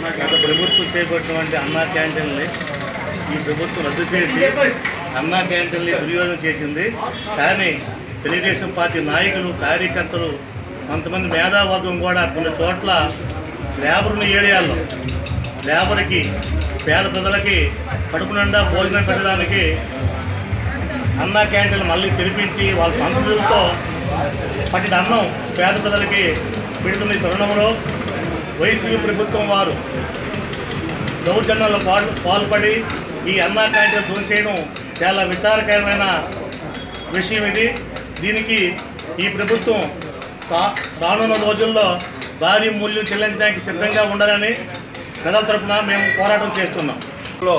గత ప్రభుత్వం చేపట్టినటువంటి అన్నా క్యాంటీన్ని ఈ ప్రభుత్వం రద్దు చేసి అన్నా క్యాంటీన్ని దుర్యోగం చేసింది కానీ తెలుగుదేశం పార్టీ నాయకులు కార్యకర్తలు కొంతమంది మేధావర్గం కూడా కొన్ని చోట్ల లేబర్ ఉన్న ఏరియాల్లో లేబర్కి పేద ప్రజలకి కడుపు నిండా భోజనం పెట్టడానికి అన్నా క్యాంటీన్ మళ్ళీ తెరిపించి వాళ్ళ సంతృప్తితో పట్టిన అన్నం పేద ప్రజలకి పెడుతున్న ఈ తరుణంలో వైసీపీ ప్రభుత్వం వారు దౌర్జన్యాల్లో పాల్ పాల్పడి ఈ అన్నా క్యాంటీన్ దూసేయడం చాలా విచారకరమైన విషయం ఇది దీనికి ఈ ప్రభుత్వం రా- రానున్న రోజుల్లో భారీ మూల్యం చెల్లించడానికి సిద్ధంగా ఉండాలని ప్రజల తరపున మేము పోరాటం చేస్తున్నాం లో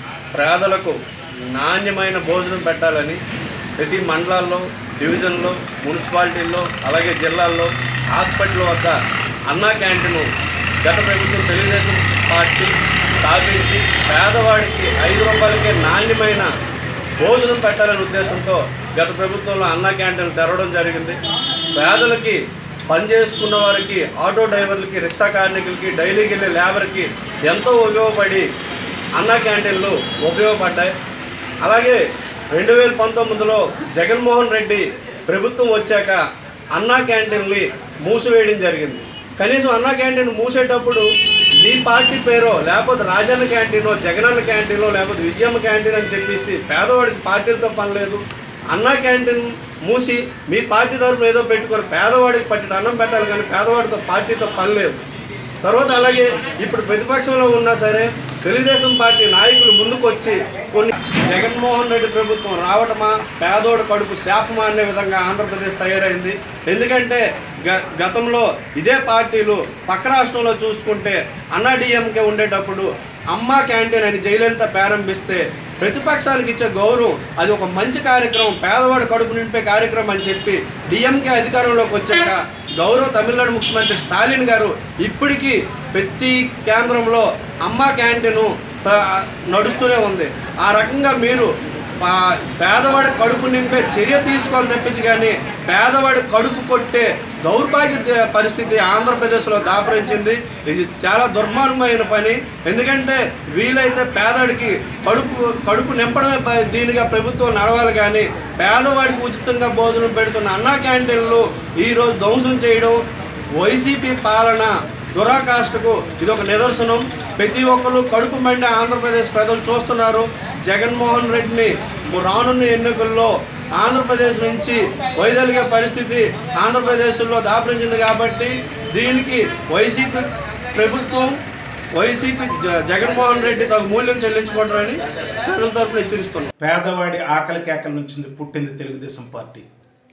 పేదలకు నాణ్యమైన భోజనం పెట్టాలని ప్రతి మండలాల్లో డివిజన్లో మున్సిపాలిటీల్లో అలాగే జిల్లాల్లో హాస్పిటల్ వద్ద అన్నా క్యాంటీన్ గత ప్రభుత్వం తెలుగుదేశం పార్టీ స్థాపించి పేదవాడికి ఐదు రూపాయలకే నాణ్యమైన భోజనం పెట్టాలనే ఉద్దేశంతో గత ప్రభుత్వంలో అన్నా క్యాంటీన్ తెరవడం జరిగింది పేదలకి పని చేసుకున్న వారికి ఆటో డ్రైవర్లకి రిక్షా కార్మికులకి డైలీకి వెళ్ళే లేబర్కి ఎంతో ఉపయోగపడి అన్నా క్యాంటీన్లు ఉపయోగపడ్డాయి అలాగే రెండు వేల పంతొమ్మిదిలో జగన్మోహన్ రెడ్డి ప్రభుత్వం వచ్చాక అన్నా క్యాంటీన్ని మూసివేయడం జరిగింది కనీసం అన్నా క్యాంటీన్ మూసేటప్పుడు మీ పార్టీ పేరో లేకపోతే రాజన్న క్యాంటీనో జగనన్న క్యాంటీనో లేకపోతే విజయమ్మ క్యాంటీన్ అని చెప్పేసి పేదవాడికి పార్టీలతో పని లేదు అన్నా క్యాంటీన్ మూసి మీ పార్టీ తరఫున ఏదో పెట్టుకొని పేదవాడికి పట్టిన అన్నం పెట్టాలి కానీ పేదవాడితో పార్టీతో పని లేదు తర్వాత అలాగే ఇప్పుడు ప్రతిపక్షంలో ఉన్నా సరే తెలుగుదేశం పార్టీ నాయకులు ముందుకు వచ్చి కొన్ని జగన్మోహన్ రెడ్డి ప్రభుత్వం రావటమా పేదోడు కడుపు శాపమా అనే విధంగా ఆంధ్రప్రదేశ్ తయారైంది ఎందుకంటే గ గతంలో ఇదే పార్టీలు పక్క రాష్ట్రంలో చూసుకుంటే అన్నా డిఎంకే ఉండేటప్పుడు అమ్మ క్యాంటీన్ అని జయలలిత ప్రారంభిస్తే ప్రతిపక్షాలకు ఇచ్చే గౌరవం అది ఒక మంచి కార్యక్రమం పేదవాడు కడుపు నింపే కార్యక్రమం అని చెప్పి డిఎంకే అధికారంలోకి వచ్చాక గౌరవ తమిళనాడు ముఖ్యమంత్రి స్టాలిన్ గారు ఇప్పటికీ ప్రతి కేంద్రంలో అమ్మ క్యాంటీన్ స- నడుస్తూనే ఉంది ఆ రకంగా మీరు పా- పేదవాడి కడుపు నింపే చర్య తీసుకోవాలి తప్పించి కానీ పేదవాడి కడుపు కొట్టే దౌర్భాగ్య ద- పరిస్థితి ఆంధ్రప్రదేశ్లో దాపరించింది ఇది చాలా దుర్మార్గమైన పని ఎందుకంటే వీలైతే పేదవాడికి కడుపు కడుపు నింపడమే ప- దీనిగా ప్రభుత్వం నడవాలి కానీ పేదవాడికి ఉచితంగా భోజనం పెడుతున్న అన్నా క్యాంటీన్లు ఈరోజు ధ్వంసం చేయడం వైసీపీ పాలన దురాకాష్ఠకు ఇది ఒక నిదర్శనం ప్రతి ఒక్కరు కడుపు మండి ఆంధ్రప్రదేశ్ ప్రజలు చూస్తున్నారు జగన్మోహన్ రెడ్డిని రానున్న ఎన్నికల్లో ఆంధ్రప్రదేశ్ నుంచి వైదొలిగే పరిస్థితి ఆంధ్రప్రదేశ్లో దాపరించింది కాబట్టి దీనికి వైసీపీ ప్రభుత్వం వైసీపీ జ- జగన్మోహన్ రెడ్డి తగు మూల్యం చెల్లించుకుంటారని ప్రజల తరఫున హెచ్చరిస్తున్నాం పేదవాడి ఆకలి కేకల నుంచి పుట్టింది తెలుగుదేశం పార్టీ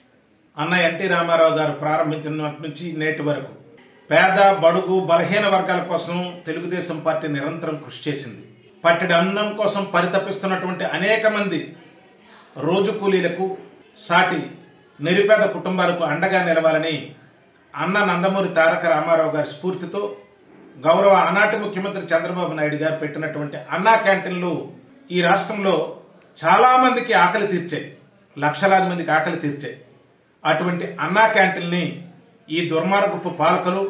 అన్న ఎన్టీ రామారావు గారు ప్రారంభించినప్పటి నుంచి నేటి వరకు పేద బడుగు బలహీన వర్గాల కోసం తెలుగుదేశం పార్టీ నిరంతరం కృషి చేసింది పట్టెడి అన్నం కోసం పరితపిస్తున్నటువంటి అనేక మంది రోజు కూలీలకు సాటి నిరుపేద కుటుంబాలకు అండగా నిలవాలని అన్న నందమూరి తారక రామారావు గారి స్ఫూర్తితో గౌరవ ఆనాటి ముఖ్యమంత్రి చంద్రబాబు నాయుడు గారు పెట్టినటువంటి అన్నా క్యాంటీన్లు ఈ రాష్ట్రంలో చాలా మందికి ఆకలి తీర్చాయి లక్షలాది మందికి ఆకలి తీర్చాయి అటువంటి అన్నా క్యాంటీన్ని ఈ దుర్మార్గపు పాలకులు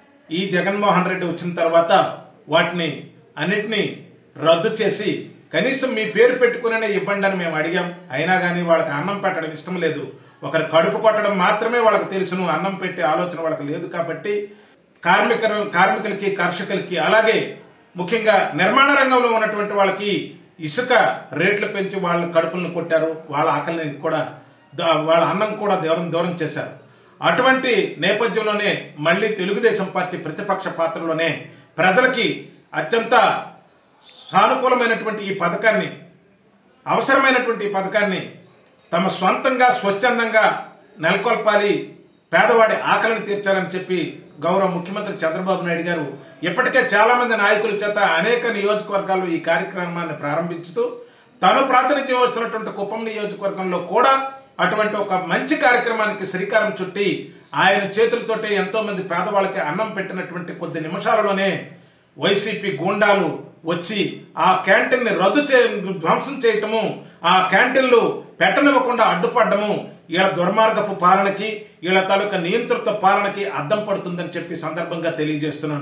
ఈ జగన్మోహన్ రెడ్డి వచ్చిన తర్వాత వాటిని అన్నిటినీ రద్దు చేసి కనీసం మీ పేరు పెట్టుకునే ఇవ్వండి అని మేము అడిగాం అయినా కానీ వాళ్ళకి అన్నం పెట్టడం ఇష్టం లేదు ఒకరి కడుపు కొట్టడం మాత్రమే వాళ్ళకి తెలుసును అన్నం పెట్టే ఆలోచన వాళ్ళకి లేదు కాబట్టి కార్మిక కార్మికులకి కర్షకులకి అలాగే ముఖ్యంగా నిర్మాణ రంగంలో ఉన్నటువంటి వాళ్ళకి ఇసుక రేట్లు పెంచి వాళ్ళ కడుపులను కొట్టారు వాళ్ళ ఆకలిని కూడా ద- వాళ్ళ అన్నం కూడా దూరం దూరం చేశారు అటువంటి నేపథ్యంలోనే మళ్ళీ తెలుగుదేశం పార్టీ ప్రతిపక్ష పాత్రలోనే ప్రజలకి అత్యంత సానుకూలమైనటువంటి ఈ పథకాన్ని అవసరమైనటువంటి ఈ పథకాన్ని తమ స్వంతంగా స్వచ్ఛందంగా నెలకొల్పాలి పేదవాడి ఆకలిని తీర్చాలని చెప్పి గౌరవ ముఖ్యమంత్రి చంద్రబాబు నాయుడు గారు ఇప్పటికే చాలా మంది నాయకుల చేత అనేక నియోజకవర్గాల్లో ఈ కార్యక్రమాన్ని ప్రారంభించుతూ తాను ప్రాతినిధ్యం వస్తున్నటువంటి కుప్పం నియోజకవర్గంలో కూడా అటువంటి ఒక మంచి కార్యక్రమానికి శ్రీకారం చుట్టి ఆయన చేతులతోటే ఎంతో మంది పేదవాళ్ళకి అన్నం పెట్టినటువంటి కొద్ది నిమిషాలలోనే వైసీపీ గూండాలు వచ్చి ఆ క్యాంటీన్ ని రద్దు చే ధ్వంసం చేయటము ఆ క్యాంటీన్లు పెట్టనివ్వకుండా అడ్డుపడ్డము వీళ్ళ దుర్మార్గపు పాలనకి వీళ్ళ తాలూకా నియంత్రిత పాలనకి అద్దం పడుతుందని చెప్పి సందర్భంగా తెలియజేస్తున్నాను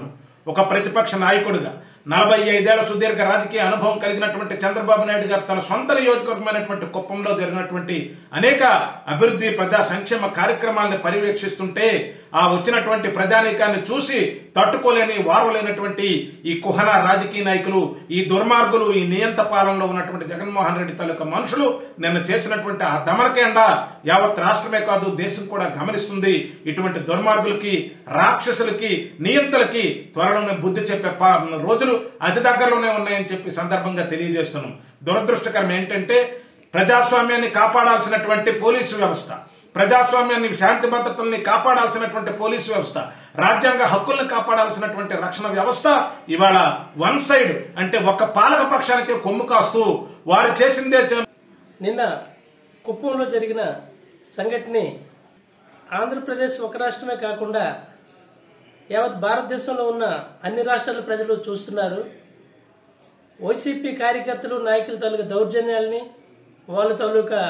ఒక ప్రతిపక్ష నాయకుడిగా నలభై ఐదేళ్ల సుదీర్ఘ రాజకీయ అనుభవం కలిగినటువంటి చంద్రబాబు నాయుడు గారు తన సొంత నియోజకవర్గమైనటువంటి కుప్పంలో జరిగినటువంటి అనేక అభివృద్ధి ప్రజా సంక్షేమ కార్యక్రమాలను పర్యవేక్షిస్తుంటే ఆ వచ్చినటువంటి ప్రజానీకాన్ని చూసి తట్టుకోలేని వారవలేనటువంటి ఈ కుహన రాజకీయ నాయకులు ఈ దుర్మార్గులు ఈ నియంత పాలనలో ఉన్నటువంటి జగన్మోహన్ రెడ్డి తాలూకా మనుషులు నిన్న చేసినటువంటి ఆ దమనకేండ యావత్ రాష్ట్రమే కాదు దేశం కూడా గమనిస్తుంది ఇటువంటి దుర్మార్గులకి రాక్షసులకి నియంతలకి త్వరలోనే బుద్ధి చెప్పే పా- రోజులు అతి దగ్గరలోనే ఉన్నాయని చెప్పి సందర్భంగా తెలియజేస్తున్నాం దురదృష్టకరం ఏంటంటే ప్రజాస్వామ్యాన్ని కాపాడాల్సినటువంటి పోలీసు వ్యవస్థ ప్రజాస్వామ్యాన్ని శాంతి భద్రతల్ని కాపాడాల్సినటువంటి పోలీసు వ్యవస్థ రాజ్యాంగ హక్కుల్ని కాపాడాల్సినటువంటి రక్షణ వ్యవస్థ ఇవాళ వన్ సైడ్ అంటే ఒక పాలక పక్షానికి కొమ్ము కాస్తూ వారు చేసిందే చే- నిన్న కుప్పంలో జరిగిన సంఘటనని ఆంధ్రప్రదేశ్ ఒక రాష్ట్రమే కాకుండా యావత్ భారతదేశంలో ఉన్న అన్ని రాష్ట్రాల ప్రజలు చూస్తున్నారు వైసీపీ కార్యకర్తలు నాయకుల తాలూకా దౌర్జన్యాల్ని వాళ్ళ తాలూకా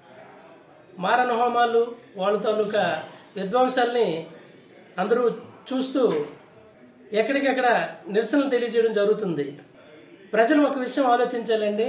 మారణ హోమాలు వాళ్ళ తాలూకా విధ్వంసాల్ని అందరూ చూస్తూ ఎక్కడికక్కడ నిరసనలు తెలియజేయడం జరుగుతుంది ప్రజలు ఒక విషయం ఆలోచించాలండి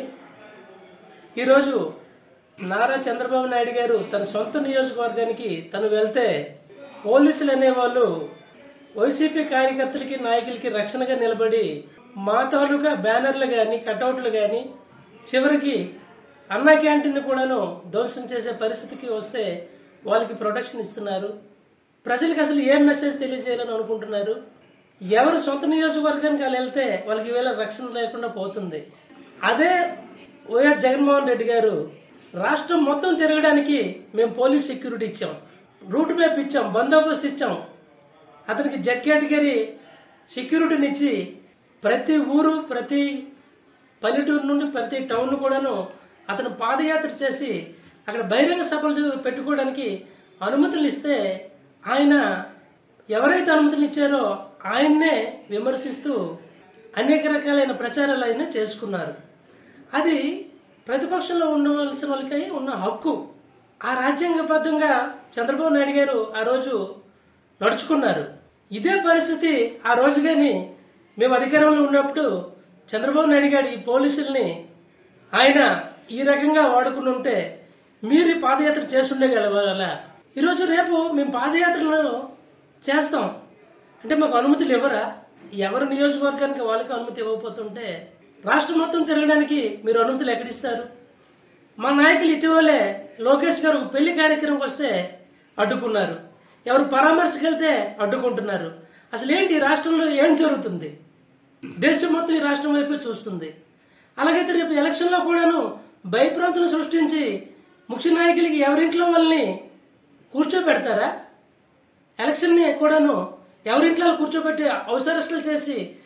ఈరోజు నారా చంద్రబాబు నాయుడు గారు తన సొంత నియోజకవర్గానికి తను వెళ్తే పోలీసులు అనేవాళ్ళు వైసీపీ కార్యకర్తలకి నాయకులకి రక్షణగా నిలబడి మా తాలూకా బ్యానర్లు కానీ కటౌట్లు కానీ చివరికి అన్నా క్యాంటీన్ కూడాను ధ్వంసం చేసే పరిస్థితికి వస్తే వాళ్ళకి ప్రొటెక్షన్ ఇస్తున్నారు ప్రజలకు అసలు ఏం మెసేజ్ తెలియజేయాలని అనుకుంటున్నారు ఎవరు సొంత నియోజకవర్గానికి వాళ్ళు వెళ్తే వాళ్ళకి ఈవేళ రక్షణ లేకుండా పోతుంది అదే వైఎస్ జగన్మోహన్ రెడ్డి గారు రాష్ట్రం మొత్తం తిరగడానికి మేము పోలీస్ సెక్యూరిటీ ఇచ్చాం రూట్ మ్యాప్ ఇచ్చాం బందోబస్తు ఇచ్చాం అతనికి జెడ్ కేటగిరీ సెక్యూరిటీని ఇచ్చి ప్రతి ఊరు ప్రతి పల్లెటూరు నుండి ప్రతి టౌన్ కూడాను అతను పాదయాత్ర చేసి అక్కడ బహిరంగ సభలు పెట్టుకోవడానికి అనుమతులు ఇస్తే ఆయన ఎవరైతే అనుమతులు ఇచ్చారో ఆయన్నే విమర్శిస్తూ అనేక రకాలైన ప్రచారాలు ఆయన చేసుకున్నారు అది ప్రతిపక్షంలో ఉండవలసిన వాళ్ళకి ఉన్న హక్కు ఆ రాజ్యాంగబద్ధంగా చంద్రబాబు నాయుడు గారు ఆ రోజు నడుచుకున్నారు ఇదే పరిస్థితి ఆ రోజు కానీ మేము అధికారంలో ఉన్నప్పుడు చంద్రబాబు నాయుడు గారు ఈ పోలీసుల్ని ఆయన ఈ రకంగా వాడుకుని ఉంటే మీరు ఈ పాదయాత్ర చేస్తుండగలవాలా ఈరోజు రేపు మేము పాదయాత్రలను చేస్తాం అంటే మాకు అనుమతులు ఇవ్వరా ఎవరు నియోజకవర్గానికి వాళ్ళకి అనుమతి ఇవ్వకపోతుంటే రాష్ట్రం మొత్తం తిరగడానికి మీరు అనుమతులు ఎక్కడిస్తారు మా నాయకులు ఇటీవలే లోకేష్ గారు ఒక పెళ్లి కార్యక్రమంకి వస్తే అడ్డుకున్నారు ఎవరు పరామర్శకు వెళ్తే అడ్డుకుంటున్నారు అసలు ఏంటి ఈ రాష్ట్రంలో ఏం జరుగుతుంది దేశం మొత్తం ఈ రాష్ట్రం వైపే చూస్తుంది అలాగైతే రేపు ఎలక్షన్లో కూడాను భయప్రాంతులు సృష్టించి ముఖ్య నాయకులకి ఎవరింట్లో వాళ్ళని కూర్చోబెడతారా ఎలక్షన్ని కూడాను ఎవరింట్లో వాళ్ళు కూర్చోబెట్టి అవసరస్తులు చేసి